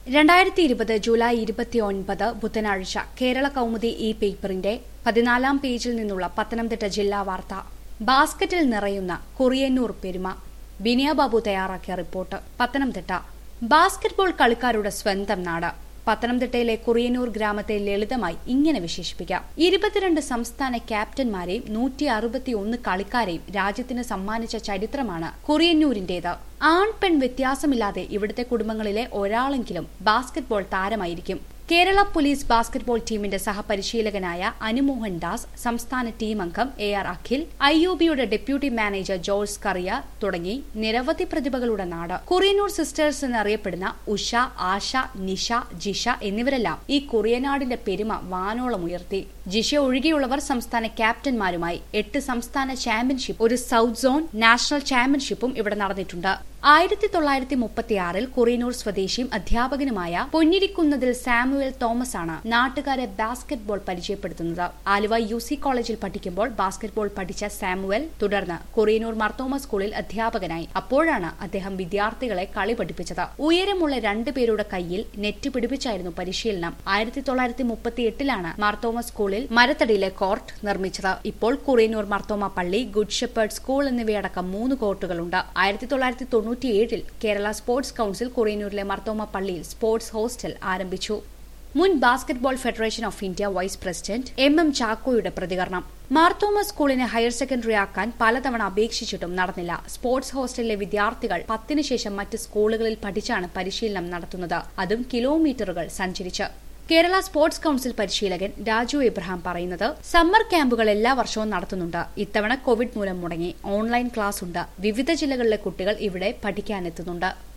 രണ്ടായിരത്തി ഇരുപത് ജൂലൈ ഇരുപത്തിയൊൻപത് ബുധനാഴ്ച കേരള കൗമുദി ഈ പേപ്പറിന്റെ പതിനാലാം പേജിൽ നിന്നുള്ള പത്തനംതിട്ട ജില്ലാ വാർത്ത ബാസ്ക്കറ്റിൽ നിറയുന്ന കുറിയന്നൂർ പെരുമ ബിനിയ ബാബു തയ്യാറാക്കിയ റിപ്പോർട്ട് പത്തനംതിട്ട ബാസ്ക്കറ്റ്ബോൾ കളിക്കാരുടെ സ്വന്തം നാട് പത്തനംതിട്ടയിലെ കുറിയന്നൂർ ഗ്രാമത്തെ ലളിതമായി ഇങ്ങനെ വിശേഷിപ്പിക്കാം ഇരുപത്തിരണ്ട് സംസ്ഥാന ക്യാപ്റ്റന്മാരെയും നൂറ്റി അറുപത്തിയൊന്ന് കളിക്കാരെയും രാജ്യത്തിന് സമ്മാനിച്ച ചരിത്രമാണ് കുറിയന്നൂരിന്റേത് ആൺ പെൺ വ്യത്യാസമില്ലാതെ ഇവിടുത്തെ കുടുംബങ്ങളിലെ ഒരാളെങ്കിലും ബാസ്കറ്റ്ബോൾ താരമായിരിക്കും കേരള പോലീസ് ബാസ്കറ്റ്ബോൾ ടീമിന്റെ സഹപരിശീലകനായ അനുമോഹൻ ദാസ് സംസ്ഥാന ടീം അംഗം A R Akhil I O ബിയുടെ ഡെപ്യൂട്ടി മാനേജർ ജോർജ് കറിയ തുടങ്ങി നിരവധി പ്രതിഭകളുടെ നാട് കുറിയന്നൂർ സിസ്റ്റേഴ്സ് എന്നറിയപ്പെടുന്ന ഉഷ ആശ നിഷ ജിഷ എന്നിവരെല്ലാം ഈ കുറിയനാടിന്റെ പെരുമ വാനോളം ഉയർത്തി ജിഷ ഒഴികെയുള്ളവർ സംസ്ഥാന ക്യാപ്റ്റന്മാരുമായി എട്ട് സംസ്ഥാന ചാമ്പ്യൻഷിപ്പ് ഒരു സൌത്ത് സോൺ നാഷണൽ ചാമ്പ്യൻഷിപ്പും ഇവിടെ നടന്നിട്ടുണ്ട് ആയിരത്തി തൊള്ളായിരത്തി മുപ്പത്തിയാറിൽ കുറിയനൂർ സ്വദേശിയും അധ്യാപകനുമായ പൊന്നിരിക്കുന്നതിൽ സാമുവൽ തോമസ് ആണ് നാട്ടുകാരെ ബാസ്കറ്റ്ബോൾ പരിചയപ്പെടുത്തുന്നത് ആലുവ യു സി കോളേജിൽ പഠിക്കുമ്പോൾ ബാസ്കറ്റ്ബോൾ പഠിച്ച സാമുവൽ തുടർന്ന് കുറിയനൂർ മർത്തോമ സ്കൂളിൽ അധ്യാപകനായി അപ്പോഴാണ് അദ്ദേഹം വിദ്യാർത്ഥികളെ കളി പഠിപ്പിച്ചത് ഉയരമുള്ള രണ്ടുപേരുടെ കയ്യിൽ നെറ്റ് പിടിപ്പിച്ചായിരുന്നു പരിശീലനം ആയിരത്തി തൊള്ളായിരത്തി മുപ്പത്തി എട്ടിലാണ് മാർത്തോമ സ്കൂളിൽ മരത്തടിയിലെ കോർട്ട് നിർമ്മിച്ചത് ഇപ്പോൾ കുറിയനൂർ മർത്തോമ പള്ളി ഗുഡ് ഷെപ്പേർഡ് സ്കൂൾ എന്നിവയടക്കം മൂന്ന് കോർട്ടുകളുണ്ട് ആയിരത്തി തൊള്ളായിരത്തി തൊണ്ണൂറ്റിയേഴിൽ കേരള സ്പോർട്സ് കൌൺസിൽ കുറിയന്നൂരിലെ മർത്തോമ പള്ളിയിൽ സ്പോർട്സ് ഹോസ്റ്റൽ ആരംഭിച്ചു മുൻ basketball federation of India vice president M M ചാക്കോയുടെ പ്രതികരണം മാർത്തോമ സ്കൂളിനെ ഹയർ സെക്കൻഡറി ആക്കാൻ പലതവണ അപേക്ഷിച്ചിട്ടും നടന്നില്ല സ്പോർട്സ് ഹോസ്റ്റലിലെ വിദ്യാർത്ഥികൾ പത്തിനു ശേഷം മറ്റ് സ്കൂളുകളിൽ പഠിച്ചാണ് പരിശീലനം നടത്തുന്നത് അതും കിലോമീറ്ററുകൾ സഞ്ചരിച്ച് കേരള സ്പോർട്സ് കൌൺസിൽ പരിശീലകൻ രാജു എബ്രഹാം പറയുന്നത് സമ്മർ ക്യാമ്പുകൾ എല്ലാ വർഷവും നടത്തുന്നുണ്ട് ഇത്തവണ കോവിഡ് മൂലം മുടങ്ങി ഓൺലൈൻ ക്ലാസ് ഉണ്ട് വിവിധ ജില്ലകളിലെ കുട്ടികൾ ഇവിടെ പഠിക്കാനെത്തുന്നുണ്ട്